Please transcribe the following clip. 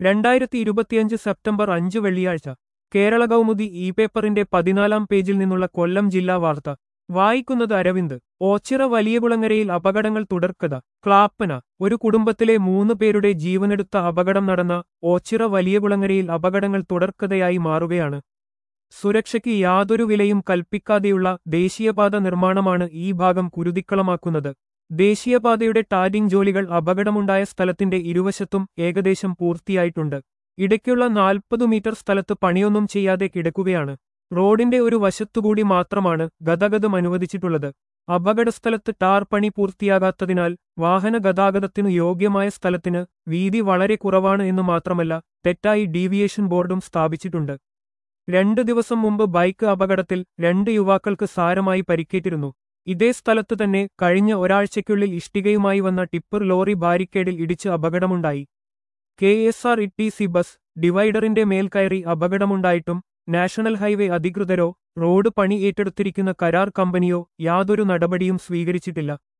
രണ്ടായിരത്തി ഇരുപത്തിയഞ്ച് സെപ്റ്റംബർ അഞ്ച് വെള്ളിയാഴ്ച കേരള കൗമുദി ഇ പേപ്പറിന്റെ പതിനാലാം പേജിൽ നിന്നുള്ള കൊല്ലം ജില്ലാ വാർത്ത വായിക്കുന്നത് അരവിന്ദ് ഓച്ചിറ വലിയകുളങ്ങരയിൽ അപകടങ്ങൾ തുടർക്കഥ ക്ലാപ്പന ഒരു കുടുംബത്തിലെ മൂന്ന് പേരുടെ ജീവനെടുത്ത അപകടം നടന്ന ഓച്ചിറ വലിയകുളങ്ങരയിൽ അപകടങ്ങൾ തുടർക്കഥയായി മാറുകയാണ് സുരക്ഷയ്ക്ക് യാതൊരു വിലയും കൽപ്പിക്കാതെയുള്ള ദേശീയപാത നിർമ്മാണമാണ് ഈ ഭാഗം കുരുതിക്കളമാക്കുന്നത് ദേശീയപാതയുടെ ടാരിംഗ് ജോലികൾ അപകടമുണ്ടായ സ്ഥലത്തിന്റെ ഇരുവശത്തും ഏകദേശം പൂർത്തിയായിട്ടുണ്ട് ഇടയ്ക്കുള്ള നാൽപ്പതു മീറ്റർ സ്ഥലത്ത് പണിയൊന്നും ചെയ്യാതെ കിടക്കുകയാണ് റോഡിന്റെ ഒരു വശത്തുകൂടി മാത്രമാണ് ഗതാഗതം അനുവദിച്ചിട്ടുള്ളത് അപകടസ്ഥലത്ത് ടാർ പണി പൂർത്തിയാകാത്തതിനാൽ വാഹന ഗതാഗതത്തിനു യോഗ്യമായ സ്ഥലത്തിന് വീതി വളരെ കുറവാണ് എന്ന് മാത്രമല്ല തെറ്റായി ഡീവിയേഷൻ ബോർഡും സ്ഥാപിച്ചിട്ടുണ്ട് രണ്ട് ദിവസം മുമ്പ് ബൈക്ക് അപകടത്തിൽ രണ്ട് യുവാക്കൾക്ക് സാരമായി പരിക്കേറ്റിരുന്നു ഇതേ സ്ഥലത്ത് തന്നെ കഴിഞ്ഞ ഒരാഴ്ചയ്ക്കുള്ളിൽ ഇഷ്ടികയുമായി വന്ന ടിപ്പർ ലോറി ബാരിക്കേഡിൽ ഇടിച്ച് അപകടമുണ്ടായി K S R T C bus ബസ് ഡിവൈഡറിന്റെ മേൽ കയറി അപകടമുണ്ടായിട്ടും നാഷണൽ ഹൈവേ അധികൃതരോ റോഡ് പണി ഏറ്റെടുത്തിരിക്കുന്ന കരാർ കമ്പനിയോ യാതൊരു നടപടിയും സ്വീകരിച്ചിട്ടില്ല